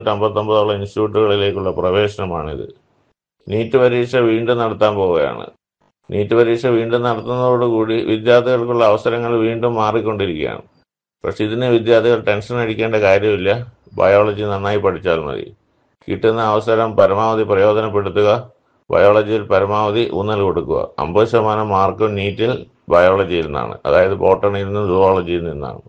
അമ്പത്തൊമ്പതോളം ഇൻസ്റ്റിറ്റ്യൂട്ടുകളിലേക്കുള്ള പ്രവേശനമാണിത് NEET പരീക്ഷ വീണ്ടും നടത്താൻ പോവുകയാണ് നീറ്റ് പരീക്ഷ വീണ്ടും നടത്തുന്നതോടുകൂടി വിദ്യാർത്ഥികൾക്കുള്ള അവസരങ്ങൾ വീണ്ടും മാറിക്കൊണ്ടിരിക്കുകയാണ് പക്ഷെ ഇതിന് വിദ്യാർത്ഥികൾ ടെൻഷൻ അടിക്കേണ്ട കാര്യമില്ല ബയോളജി നന്നായി പഠിച്ചാൽ മതി കിട്ടുന്ന അവസരം പരമാവധി പ്രയോജനപ്പെടുത്തുക ബയോളജിയിൽ പരമാവധി ഊന്നൽ കൊടുക്കുക അമ്പത് ശതമാനം മാർക്കും നീറ്റിൽ ബയോളജിയിൽ നിന്നാണ് അതായത് ബോട്ടണിയിൽ നിന്നും സുവോളജിയിൽ നിന്നാണ്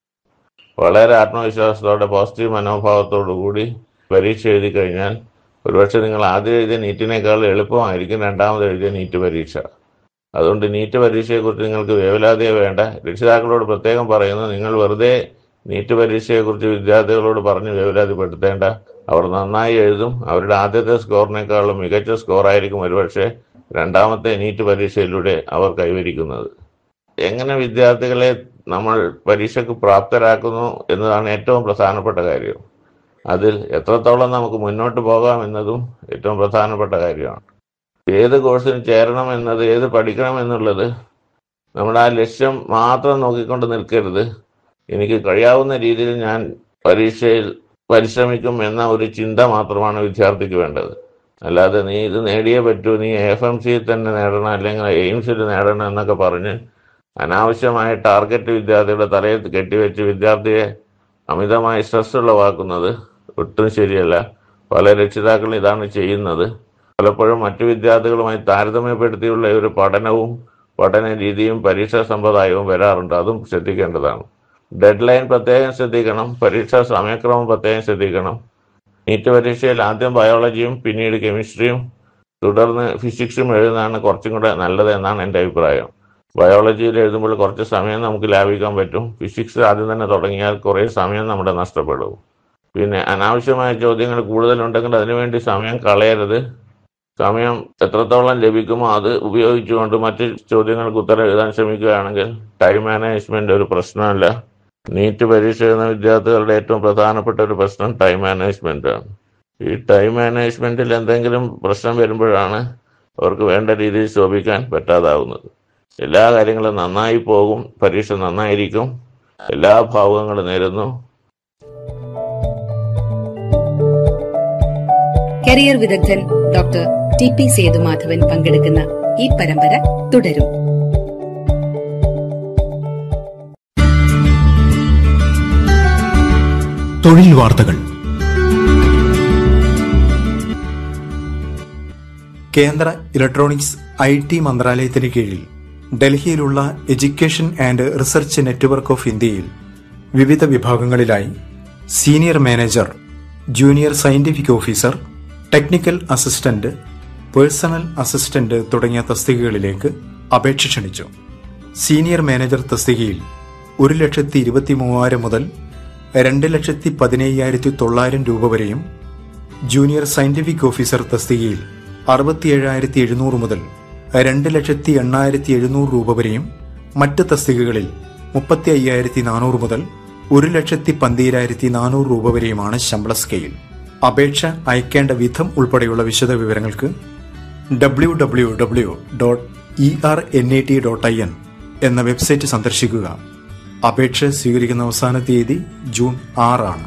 വളരെ ആത്മവിശ്വാസത്തോടെ പോസിറ്റീവ് മനോഭാവത്തോടു കൂടി പരീക്ഷ എഴുതി കഴിഞ്ഞാൽ ഒരുപക്ഷെ നിങ്ങൾ ആദ്യം എഴുതിയ നീറ്റിനേക്കാൾ എളുപ്പമായിരിക്കും രണ്ടാമത് എഴുതിയ നീറ്റ് പരീക്ഷ അതുകൊണ്ട് നീറ്റ് പരീക്ഷയെക്കുറിച്ച് നിങ്ങൾക്ക് വേവലാതിയെ വേണ്ട രക്ഷിതാക്കളോട് പ്രത്യേകം പറയുന്നു നിങ്ങൾ വെറുതെ നീറ്റ് പരീക്ഷയെക്കുറിച്ച് വിദ്യാർത്ഥികളോട് പറഞ്ഞ് വേവലാതിപ്പെടുത്തേണ്ട അവർ നന്നായി എഴുതും അവരുടെ ആദ്യത്തെ സ്കോറിനേക്കാളും മികച്ച സ്കോറായിരിക്കും ഒരുപക്ഷെ രണ്ടാമത്തെ നീറ്റ് പരീക്ഷയിലൂടെ അവർ കൈവരിക്കുന്നത് എങ്ങനെ വിദ്യാർത്ഥികളെ നമ്മൾ പരീക്ഷയ്ക്ക് പ്രാപ്തരാക്കുന്നു എന്നതാണ് ഏറ്റവും പ്രധാനപ്പെട്ട കാര്യം അതിൽ എത്രത്തോളം നമുക്ക് മുന്നോട്ട് പോകാം എന്നതും ഏറ്റവും പ്രധാനപ്പെട്ട കാര്യമാണ് ഏത് കോഴ്സിന് ചേരണം എന്നത് ഏത് പഠിക്കണം എന്നുള്ളത് നമ്മുടെ ആ ലക്ഷ്യം മാത്രം നോക്കിക്കൊണ്ട് നിൽക്കരുത് എനിക്ക് കഴിയാവുന്ന രീതിയിൽ ഞാൻ പരീക്ഷയിൽ പരിശ്രമിക്കും എന്ന ഒരു ചിന്ത മാത്രമാണ് വിദ്യാർത്ഥിക്ക് വേണ്ടത് അല്ലാതെ നീ ഇത് നേടിയേ പറ്റൂ നീ എഫ് എം സിയിൽ തന്നെ നേടണം അല്ലെങ്കിൽ എയിംസിൽ നേടണം എന്നൊക്കെ പറഞ്ഞ് അനാവശ്യമായ ടാർഗറ്റ് വിദ്യാർത്ഥിയുടെ തലയിൽ കെട്ടിവെച്ച് വിദ്യാർത്ഥിയെ അമിതമായി സ്ട്രെസ് ഉളവാക്കുന്നത് ഒട്ടും ശരിയല്ല പല രക്ഷിതാക്കളും ഇതാണ് ചെയ്യുന്നത് പലപ്പോഴും മറ്റു വിദ്യാർത്ഥികളുമായി താരതമ്യപ്പെടുത്തിയുള്ള ഒരു പഠനവും പഠന രീതിയും പരീക്ഷാ സമ്പ്രദായവും വരാറുണ്ട് അതും ശ്രദ്ധിക്കേണ്ടതാണ് ഡെഡ് ലൈൻ പ്രത്യേകം ശ്രദ്ധിക്കണം പരീക്ഷാ സമയക്രമം പ്രത്യേകം ശ്രദ്ധിക്കണം നീറ്റ് പരീക്ഷയിൽ ആദ്യം ബയോളജിയും പിന്നീട് കെമിസ്ട്രിയും തുടർന്ന് ഫിസിക്സും എഴുതുന്നതാണ് കുറച്ചും കൂടെ നല്ലത് എന്നാണ് എൻ്റെ അഭിപ്രായം ബയോളജിയിൽ എഴുതുമ്പോൾ കുറച്ച് സമയം നമുക്ക് ലാഭിക്കാൻ പറ്റും ഫിസിക്സ് ആദ്യം തന്നെ തുടങ്ങിയാൽ കുറേ സമയം നമ്മുടെ നഷ്ടപ്പെടും പിന്നെ അനാവശ്യമായ ചോദ്യങ്ങൾ കൂടുതലുണ്ടെങ്കിൽ അതിനുവേണ്ടി സമയം കളയരുത് സമയം എത്രത്തോളം ലഭിക്കുമോ അത് ഉപയോഗിച്ചുകൊണ്ട് മറ്റ് ചോദ്യങ്ങൾക്ക് ഉത്തരം എഴുതാൻ ശ്രമിക്കുകയാണെങ്കിൽ ടൈം മാനേജ്മെന്റ് ഒരു പ്രശ്നമല്ല നീറ്റ് പരീക്ഷ എഴുതുന്ന വിദ്യാർത്ഥികളുടെ ഏറ്റവും പ്രധാനപ്പെട്ട ഒരു പ്രശ്നം ടൈം മാനേജ്മെന്റ് ആണ് ഈ ടൈം മാനേജ്മെന്റിൽ എന്തെങ്കിലും പ്രശ്നം വരുമ്പോഴാണ് അവർക്ക് വേണ്ട രീതിയിൽ ശോഭിക്കാൻ പറ്റാതാവുന്നത് എല്ലാ കാര്യങ്ങളും നന്നായി പോകും പരീക്ഷ നന്നായിരിക്കും എല്ലാ ഭാവുകങ്ങളും നേരുന്നു കരിയർ വിദഗ്ധൻ ഡോക്ടർ ടി പി സേതുമാധവൻ പങ്കെടുക്കുന്ന ഈ പരമ്പര തുടരും തൊഴിൽ വാർത്തകൾ കേന്ദ്ര ഇലക്ട്രോണിക്സ് ഐ ടി മന്ത്രാലയത്തിന് കീഴിൽ ഡൽഹിയിലുള്ള education and research network of ഇന്ത്യയിൽ വിവിധ വിഭാഗങ്ങളിലായി senior manager junior scientific officer technical assistant personal assistant തുടങ്ങിയ തസ്തികകളിലേക്ക് അപേക്ഷ ക്ഷണിച്ചു സീനിയർ മാനേജർ തസ്തികയിൽ ഒരു ലക്ഷത്തി ഇരുപത്തി മൂവായിരം മുതൽ രണ്ട് ലക്ഷത്തി പതിനയ്യായിരത്തി തൊള്ളായിരം രൂപ വരെയും ജൂനിയർ സയന്റിഫിക് ഓഫീസർ തസ്തികയിൽ അറുപത്തിയേഴായിരത്തി എഴുന്നൂറ് മുതൽ രണ്ട് ലക്ഷത്തി എണ്ണായിരത്തി എഴുന്നൂറ് രൂപ വരെയും മറ്റ് തസ്തികകളിൽ മുപ്പത്തി അയ്യായിരത്തി നാനൂറ് മുതൽ ഒരു ലക്ഷത്തി പന്തീരായിരത്തി നാനൂറ് രൂപ വരെയുമാണ് ശമ്പള സ്കെയിൽ അപേക്ഷ അയക്കേണ്ട വിധം ഉൾപ്പെടെയുള്ള വിശദ വിവരങ്ങൾക്ക് W W W dot E R N I T dot I N എന്ന വെബ്സൈറ്റ് സന്ദർശിക്കുക അപേക്ഷ സ്വീകരിക്കുന്ന അവസാന തീയതി ജൂൺ ആറാണ്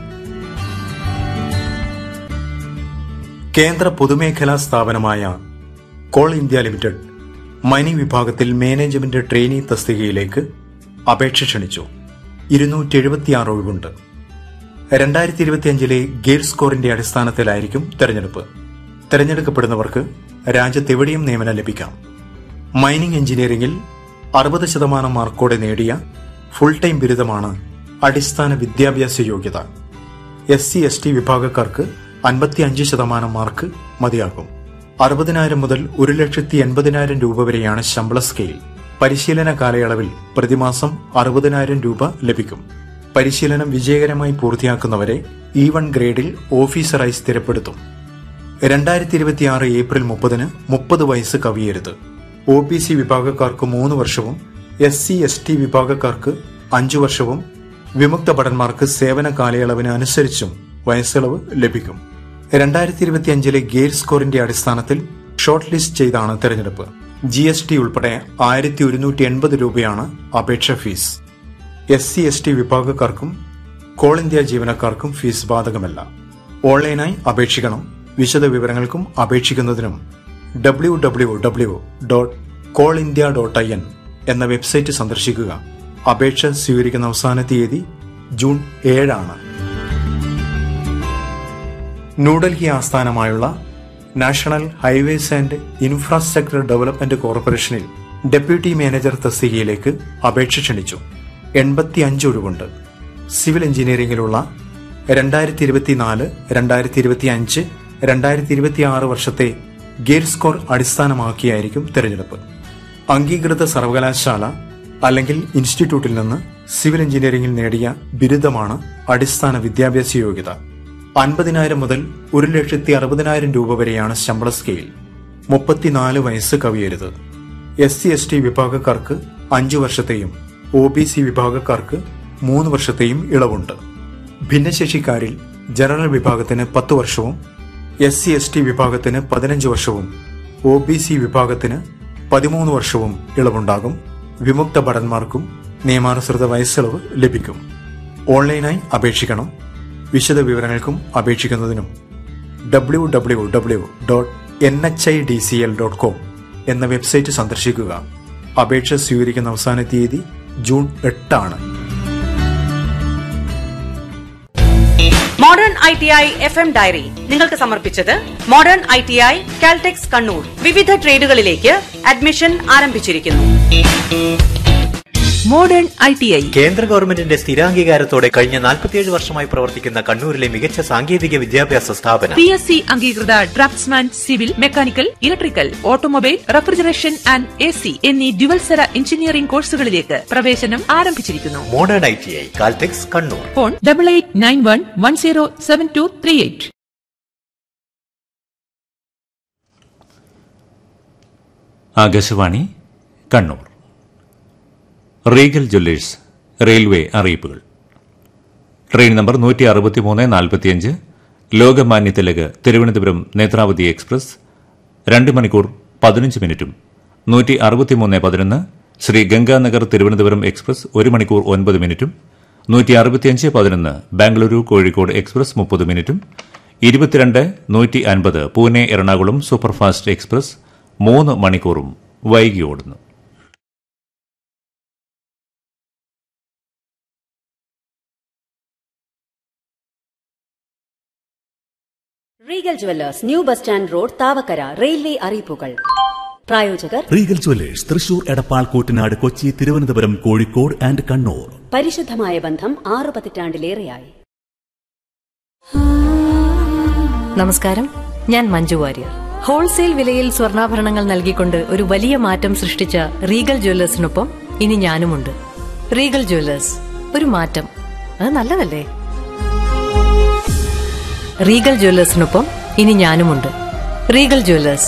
കേന്ദ്ര പൊതുമേഖലാ സ്ഥാപനമായ കോൾ ഇന്ത്യ ലിമിറ്റഡ് മൈനിംഗ് വിഭാഗത്തിൽ മാനേജ്മെന്റ് ട്രെയിനി തസ്തികയിലേക്ക് അപേക്ഷ ക്ഷണിച്ചു ഇരുന്നൂറ്റി എഴുപത്തിയാറ് ഒഴിവുണ്ട് രണ്ടായിരത്തി ഇരുപത്തിയഞ്ചിലെ ഗേറ്റ് സ്കോറിന്റെ അടിസ്ഥാനത്തിലായിരിക്കും തെരഞ്ഞെടുപ്പ് തെരഞ്ഞെടുക്കപ്പെടുന്നവർക്ക് രാജ്യത്തെവിടെയും നിയമനം ലഭിക്കാം മൈനിംഗ് എഞ്ചിനീയറിംഗിൽ അറുപത് ശതമാനം മാർക്കോടെ നേടിയ ഫുൾ ടൈം ബിരുദമാണ് അടിസ്ഥാന വിദ്യാഭ്യാസ യോഗ്യത എസ് സി എസ് ടി വിഭാഗക്കാർക്ക് അൻപത്തിയഞ്ച് ശതമാനം മാർക്ക് മതിയാകും അറുപതിനായിരം മുതൽ ഒരു ലക്ഷത്തി എൺപതിനായിരം രൂപ വരെയാണ് ശമ്പള സ്കെയിൽ പരിശീലന കാലയളവിൽ പ്രതിമാസം അറുപതിനായിരം രൂപ ലഭിക്കും പരിശീലനം വിജയകരമായി പൂർത്തിയാക്കുന്നവരെ ഇ വൺ ഗ്രേഡിൽ ഓഫീസറായി സ്ഥിരപ്പെടുത്തും രണ്ടായിരത്തി ഇരുപത്തിയാറ് ഏപ്രിൽ മുപ്പതിന് മുപ്പത് വയസ്സ് കവിയരുത് ഒ ബി സി വിഭാഗക്കാർക്ക് മൂന്ന് വർഷവും എസ് സി എസ് ടി വിഭാഗക്കാർക്ക് അഞ്ചു വർഷവും വിമുക്ത ഭടന്മാർക്ക് സേവന കാലയളവിന് അനുസരിച്ചും വയസ്സിളവ് ലഭിക്കും രണ്ടായിരത്തി ഇരുപത്തിയഞ്ചിലെ ഗേറ്റ് സ്കോറിന്റെ അടിസ്ഥാനത്തിൽ ഷോർട്ട് ലിസ്റ്റ് ചെയ്താണ് തെരഞ്ഞെടുപ്പ് ജി എസ് ടി ഉൾപ്പെടെ ആയിരത്തി ഒരുന്നൂറ്റി എൺപത് രൂപയാണ് അപേക്ഷ fees S C S T വിഭാഗക്കാർക്കും കോൾ ഇന്ത്യ ജീവനക്കാർക്കും ഫീസ് ബാധകമല്ല ഓൺലൈനായി അപേക്ഷിക്കണം വിശദ വിവരങ്ങൾക്കും അപേക്ഷിക്കുന്നതിനും W W W dot Coal India dot I N എന്ന വെബ്സൈറ്റ് സന്ദർശിക്കുക അപേക്ഷ സ്വീകരിക്കുന്ന അവസാന തീയതി ജൂൺ ഏഴാണ് ന്യൂഡൽഹി ആസ്ഥാനമായുള്ള national highways and infrastructure development കോർപ്പറേഷനിൽ ഡെപ്യൂട്ടി മാനേജർ തസ്തികയിലേക്ക് അപേക്ഷ ക്ഷണിച്ചു എൺപത്തിയഞ്ച് ഒഴിവുണ്ട് സിവിൽ എഞ്ചിനീയറിംഗിലുള്ള രണ്ടായിരത്തി ഇരുപത്തിനാല് രണ്ടായിരത്തി ഇരുപത്തി അഞ്ച് രണ്ടായിരത്തി ഇരുപത്തിയാറ് വർഷത്തെ ഗേറ്റ് സ്കോർ അടിസ്ഥാനമാക്കിയായിരിക്കും തിരഞ്ഞെടുപ്പ് അംഗീകൃത സർവകലാശാല അല്ലെങ്കിൽ ഇൻസ്റ്റിറ്റ്യൂട്ടിൽ നിന്ന് സിവിൽ എഞ്ചിനീയറിംഗിൽ നേടിയ ബിരുദമാണ് അടിസ്ഥാന വിദ്യാഭ്യാസ യോഗ്യത അൻപതിനായിരം മുതൽ ഒരു ലക്ഷത്തി അറുപതിനായിരം രൂപ വരെയാണ് ശമ്പള സ്കെയിൽ മുപ്പത്തിനാല് വയസ്സ് കവിയരുത് എസ് സി എസ് ടി വിഭാഗക്കാർക്ക് അഞ്ചു വർഷത്തെയും ഒ ബി സി വിഭാഗക്കാർക്ക് മൂന്ന് വർഷത്തെയും ഇളവുണ്ട് ഭിന്നശേഷിക്കാരിൽ ജനറൽ വിഭാഗത്തിന് പത്ത് വർഷവും എസ് സി എസ് ടി വിഭാഗത്തിന് പതിനഞ്ച് വർഷവും ഒ ബി സി വിഭാഗത്തിന് പതിമൂന്ന് വർഷവും ഇളവുണ്ടാകും വിമുക്ത ഭടന്മാർക്കും നിയമാനുസൃത വയസ്സിളവ് ലഭിക്കും ഓൺലൈനായി അപേക്ഷിക്കണം വിശദ വിവരങ്ങൾക്കും അപേക്ഷിക്കുന്നതിനും W W W dot N H I D C L dot com എന്ന വെബ്സൈറ്റ് സന്ദർശിക്കുക അപേക്ഷ സ്വീകരിക്കുന്ന അവസാന തീയതി ജൂൺ എട്ടാണ് modern I T I F M diary നിങ്ങൾക്ക് സമർപ്പിച്ചത് modern I T I Caltex Kannur വിവിധ ട്രേഡുകളിലേക്ക് അഡ്മിഷൻ ആരംഭിച്ചിരിക്കുന്നു മോഡേൺ ഐ ടി ഐ കേന്ദ്ര ഗവൺമെന്റിന്റെ സ്ഥിരാംഗീകാരത്തോടെ കഴിഞ്ഞ 47 വർഷമായി പ്രവർത്തിക്കുന്ന കണ്ണൂരിലെ മികച്ച സാങ്കേതിക വിദ്യാഭ്യാസ സ്ഥാപനം പി എസ് സി അംഗീകൃത draftsman civil mechanical electrical automobile refrigeration and A C എന്നീ ഡ്യുവൽസര എഞ്ചിനീയറിംഗ് കോഴ്സുകളിലേക്ക് പ്രവേശനം ആരംഭിച്ചിരിക്കുന്നു modern I T I Caltex Kannur phone double eight nine one one zero seven two three eight Akashvani Kannur Regal jewellers railway അറിയിപ്പുകൾ train number നൂറ്റി അറുപത്തിമൂന്ന് നാൽപ്പത്തിയഞ്ച് ലോകമാന്യ തിലക് തിരുവനന്തപുരം നേത്രാവതി എക്സ്പ്രസ് രണ്ട് മണിക്കൂർ പതിനഞ്ച് മിനിറ്റും നൂറ്റി അറുപത്തിമൂന്ന് പതിനൊന്ന് ശ്രീ ഗംഗാനഗർ തിരുവനന്തപുരം എക്സ്പ്രസ് ഒരു മണിക്കൂർ ഒൻപത് മിനിറ്റും നൂറ്റി അറുപത്തിയഞ്ച് പതിനൊന്ന് ബാംഗ്ലൂരു കോഴിക്കോട് എക്സ്പ്രസ് മുപ്പത് മിനിറ്റും ഇരുപത്തിരണ്ട് നൂറ്റി അൻപത് പൂനെ എറണാകുളം സൂപ്പർഫാസ്റ്റ് എക്സ്പ്രസ് മൂന്ന് മണിക്കൂറും വൈകി ഓടുന്നു Regal jewellers new bus stand road Thavakkara railway അറിയിപ്പുകൾ പ്രായോജകർ റീഗൽ ജ്വല്ലേഴ്സ് തൃശൂർ എടപ്പാൾ കൂട്ടനാട് കൊച്ചി തിരുവനന്തപുരം കോഴിക്കോട് ആൻഡ് കണ്ണൂർ പരിശുദ്ധമായ ബന്ധം ആറു പതിറ്റാണ്ടിലേറെയായി നമസ്കാരം ഞാൻ മഞ്ജു വാര്യർ ഹോൾസെയിൽ വിലയിൽ സ്വർണ്ണാഭരണങ്ങൾ നൽകിക്കൊണ്ട് ഒരു വലിയ മാറ്റം സൃഷ്ടിച്ച റീഗൽ ജ്വല്ലേഴ്സിനൊപ്പം ഇനി ഞാനുമുണ്ട് റീഗൽ ജ്വല്ലേഴ്സ് ഒരു മാറ്റം അത് നല്ലതല്ലേ റീഗൽ ജ്വല്ലേഴ്സിനൊപ്പം ഇനി ഞാനുമുണ്ട് റീഗൽ ജ്വല്ലേഴ്സ്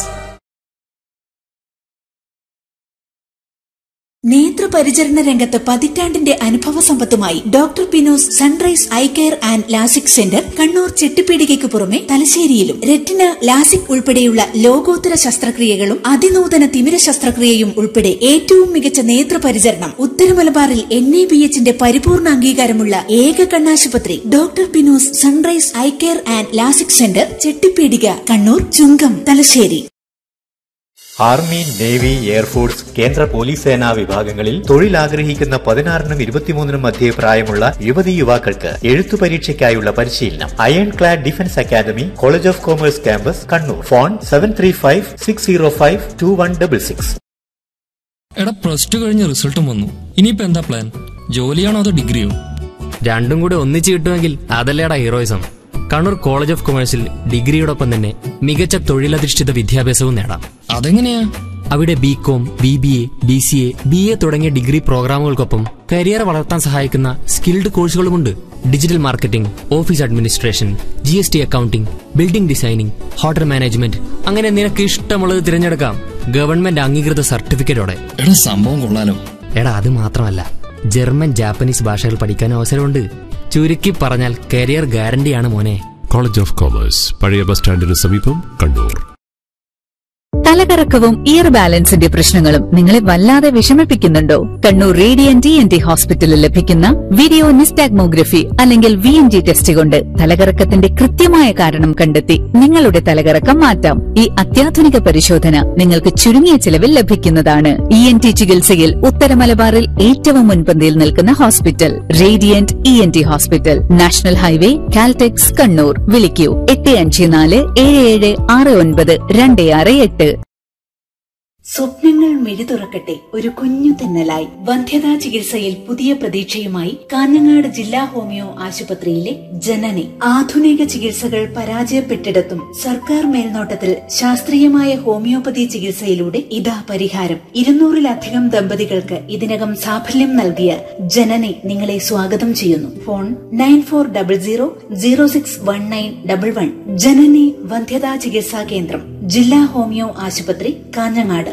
നേത്രപരിചരണ രംഗത്ത് പതിറ്റാണ്ടിന്റെ അനുഭവ സമ്പത്തുമായി doctor Pinos sunrise eye care and LASIK centre Kannur ചെട്ടിപ്പീടികയ്ക്ക് പുറമെ തലശ്ശേരിയിലും റെറ്റിന ലാസിക് ഉൾപ്പെടെയുള്ള ലോകോത്തര ശസ്ത്രക്രിയകളും അതിനൂതന തിമിര ശസ്ത്രക്രിയയും ഉൾപ്പെടെ ഏറ്റവും മികച്ച നേത്രപരിചരണം ഉത്തരമലബാറിൽ എൻ എ ബി എച്ചിന്റെ പരിപൂർണ അംഗീകാരമുള്ള ഏക കണ്ണാശുപത്രി doctor Pinos sunrise eye care and LASIK centre Chettipeedika Kannur Chungam Thalassery army navy air force കേന്ദ്ര പോലീസ് സേനാ വിഭാഗങ്ങളിൽ തൊഴിൽ ആഗ്രഹിക്കുന്ന പതിനാറിനും ഇരുപത്തിമൂന്നിനും മധ്യേ പ്രായമുള്ള യുവതി യുവാക്കൾക്ക് എഴുത്തു പരീക്ഷയ്ക്കായുള്ള പരിശീലനം ironclad defence academy college of commerce campus Kannur phone seven three five six zero five two one double six എടാ പ്ലസ് ടു കഴിഞ്ഞ് റിസൾട്ടും വന്നു ഇനിയിപ്പോ എന്താ പ്ലാൻ ജോലിയാണോ അതോ ഡിഗ്രിയോ രണ്ടും കൂടെ ഒന്നിച്ച് കിട്ടുമെങ്കിൽ അതല്ലേടാ ഹീറോയിസം കണ്ണൂർ കോളേജ് ഓഫ് കൊമേഴ്സിൽ ഡിഗ്രിയോടൊപ്പം തന്നെ മികച്ച തൊഴിലധിഷ്ഠിത വിദ്യാഭ്യാസവും നേടാം അതെങ്ങനെയാ അവിടെ B com B B A B C A B A തുടങ്ങിയ ഡിഗ്രി പ്രോഗ്രാമുകൾക്കൊപ്പം കരിയർ വളർത്താൻ സഹായിക്കുന്ന സ്കിൽഡ് കോഴ്സുകളുമുണ്ട് digital marketing office administration G S T accounting building designing hotel management അങ്ങനെ നിനക്ക് ഇഷ്ടമുള്ളത് തിരഞ്ഞെടുക്കാം ഗവൺമെന്റ് അംഗീകൃത സർട്ടിഫിക്കറ്റോടെ എടാ സംഭവം കൊള്ളാലോ എടാ അത് മാത്രമല്ല ജർമ്മൻ ജാപ്പനീസ് ഭാഷകൾ പഠിക്കാൻ അവസരമുണ്ട് ചുരുക്കി പറഞ്ഞാൽ കരിയർ ഗ്യാരണ്ടിയാണ് മോനെ കോളേജ് ഓഫ് കോമേഴ്സ് പഴയ ബസ് സ്റ്റാൻഡിന് സമീപം കണ്ണൂർ തല തലകറക്കവും ഇയർ ബാലൻസിന്റെ പ്രശ്നങ്ങളും നിങ്ങളെ വല്ലാതെ വിഷമിപ്പിക്കുന്നുണ്ടോ Kannur radiant E N T ഹോസ്പിറ്റലിൽ ലഭിക്കുന്ന വീഡിയോ നിസ്റ്റാഗ്മോഗ്രഫി അല്ലെങ്കിൽ വി എൻ ജി ടെസ്റ്റ് കൊണ്ട് തലകറക്കത്തിന്റെ കൃത്യമായ കാരണം കണ്ടെത്തി നിങ്ങളുടെ തലകറക്കം മാറ്റാം ഈ അത്യാധുനിക പരിശോധന നിങ്ങൾക്ക് ചുരുങ്ങിയ ചിലവിൽ ലഭിക്കുന്നതാണ് ഇ എൻ ടി ചികിത്സയിൽ ഉത്തര മലബാറിൽ ഏറ്റവും മുൻപന്തിയിൽ നിൽക്കുന്ന hospital radiant E N T hospital national highway Caltex Kannur വിളിക്കൂ എട്ട് അഞ്ച് നാല് ഏഴ് ഏഴ് ആറ് ഒൻപത് രണ്ട് ആറ് എട്ട് സ്വപ്നങ്ങൾ മിഴി തുറക്കട്ടെ ഒരു കുഞ്ഞു തെന്നലായി വന്ധ്യതാ ചികിത്സയിൽ പുതിയ പ്രതീക്ഷയുമായി കാഞ്ഞങ്ങാട് ജില്ലാ ഹോമിയോ ആശുപത്രിയിലെ ജനനി ആധുനിക ചികിത്സകൾ പരാജയപ്പെട്ടിടത്തും സർക്കാർ മേൽനോട്ടത്തിൽ ശാസ്ത്രീയമായ ഹോമിയോപ്പതി ചികിത്സയിലൂടെ ഇതാ പരിഹാരം ഇരുന്നൂറിലധികം ദമ്പതികൾക്ക് ഇതിനകം സാഫല്യം നൽകിയ ജനനി നിങ്ങളെ സ്വാഗതം ചെയ്യുന്നു phone nine four double zero zero six one nine double one Janani വന്ധ്യതാ ചികിത്സാ കേന്ദ്രം ജില്ലാ ഹോമിയോ ആശുപത്രി കാഞ്ഞങ്ങാട്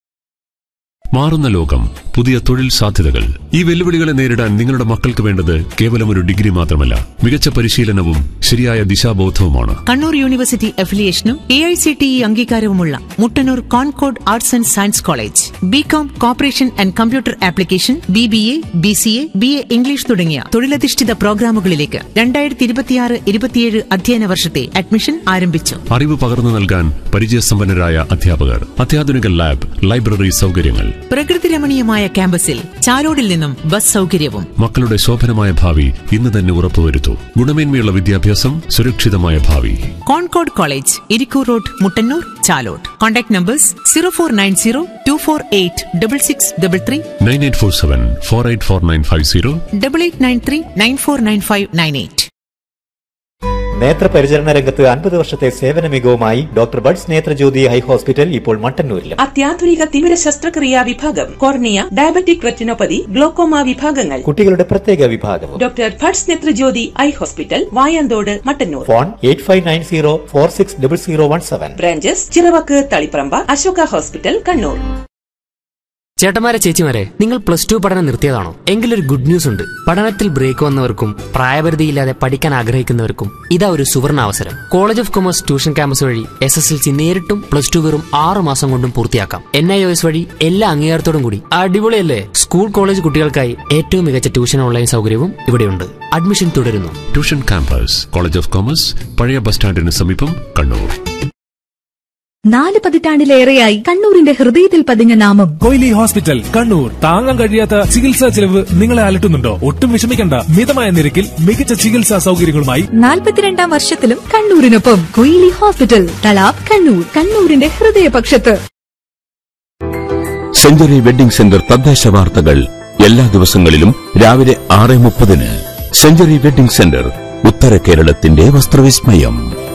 മാറുന്ന ലോകം പുതിയ തൊഴിൽ സാധ്യതകൾ ഈ വെല്ലുവിളികളെ നേരിടാൻ നിങ്ങളുടെ മക്കൾക്ക് വേണ്ടത് കേവലം ഒരു ഡിഗ്രി മാത്രമല്ല മികച്ച പരിശീലനവും ശരിയായ ദിശാബോധവുമാണ് കണ്ണൂർ യൂണിവേഴ്സിറ്റി അഫിലിയേഷനും A I C T E അംഗീകാരവുമുള്ള Muttannur Concord arts and science college B com cooperation and computer application B B A B C A B A English തുടങ്ങിയ തൊഴിലധിഷ്ഠിത പ്രോഗ്രാമുകളിലേക്ക് രണ്ടായിരത്തി ഇരുപത്തിയാറ് ഇരുപത്തിയേഴ് അധ്യയന വർഷത്തെ അഡ്മിഷൻ ആരംഭിച്ചു അറിവ് പകർന്നു നൽകാൻ പരിചയസമ്പന്നരായ അധ്യാപകർ അത്യാധുനിക ലാബ് ലൈബ്രറി സൗകര്യങ്ങൾ പ്രകൃതി രമണീയമായ ക്യാമ്പസിൽ ചാലോടിൽ നിന്നും ബസ് സൗകര്യവും മക്കളുടെ ശോഭനമായ ഭാവി ഇന്ന് തന്നെ ഉറപ്പുവരുത്തൂ ഗുണമേന്മയുള്ള വിദ്യാഭ്യാസം സുരക്ഷിതമായ ഭാവി Concord college Irikkur road Muttannur Chalode contact numbers zero four nine zero two four eight double six double three nine eight four seven four eight four nine five zero double eight nine three nine four nine five nine eight നേത്രപരിചരണ രംഗത്ത് അൻപത് വർഷത്തെ സേവന മികവുമായി doctor Bhats Netrajyothi eye hospital ഇപ്പോൾ മട്ടന്നൂരിലും അത്യാധുനിക തീവ്ര ശസ്ത്രക്രിയാ വിഭാഗം കോർണിയ ഡയബറ്റിക് റെറ്റിനോപ്പതി ഗ്ലോക്കോമ വിഭാഗങ്ങൾ കുട്ടികളുടെ പ്രത്യേക വിഭാഗവും doctor Bhats Netrajyothi eye hospital Vayanthode Mattannur phone eight five nine zero four six double zero one seven branches Chiravakku Taliparamba Ashoka hospital Kannur ചേട്ടന്മാരെ ചേച്ചിമാരെ നിങ്ങൾ പ്ലസ് ടു പഠനം നിർത്തിയതാണോ എങ്കിലൊരു ഗുഡ് ന്യൂസ് ഉണ്ട് പഠനത്തിൽ ബ്രേക്ക് വന്നവർക്കും പ്രായപരിധിയില്ലാതെ പഠിക്കാൻ ആഗ്രഹിക്കുന്നവർക്കും ഇതാ ഒരു സുവർണ അവസരം college of commerce tuition campus വഴി എസ് എസ് എൽ സി നേരിട്ടും പ്ലസ് ടു വെറും ആറ് മാസം കൊണ്ടും പൂർത്തിയാക്കാം എൻ ഐ ഒ എസ് വഴി എല്ലാ അംഗീകാരത്തോടും കൂടി അടിപൊളിയല്ലേ സ്കൂൾ കോളേജ് കുട്ടികൾക്കായി ഏറ്റവും മികച്ച ട്യൂഷൻ ഓൺലൈൻ സൗകര്യവും ഇവിടെയുണ്ട് അഡ്മിഷൻ തുടരുന്നു tuition campus college of commerce പഴയ ബസ് സ്റ്റാൻഡിന് സമീപം കണ്ണൂർ നാല് പതിറ്റാണ്ടിലേറെയായി കണ്ണൂരിന്റെ ഹൃദയത്തിൽ പതിഞ്ഞ നാമം കൊയിലി ഹോസ്പിറ്റൽ കണ്ണൂർ താങ്ങാൻ കഴിയാത്ത ചികിത്സാ ചെലവ് നിങ്ങളെ അലട്ടുന്നുണ്ടോ ഒട്ടും വിഷമിക്കണ്ട മിതമായ നിരക്കിൽ മികച്ച ചികിത്സാ സൗകര്യങ്ങളുമായി നാൽപ്പത്തിരണ്ടാം വർഷത്തിലും കണ്ണൂരിനൊപ്പം കൊയിലി ഹോസ്പിറ്റൽ തലാബ് കണ്ണൂർ കണ്ണൂരിന്റെ ഹൃദയപക്ഷത്ത് സെഞ്ചുറി വെഡിംഗ് സെന്റർ തദ്ദേശ വാർത്തകൾ എല്ലാ ദിവസങ്ങളിലും രാവിലെ ആറ് മുപ്പതിന് സെഞ്ചുറി വെഡിംഗ് സെന്റർ ഉത്തര കേരളത്തിന്റെ വസ്ത്രവിസ്മയം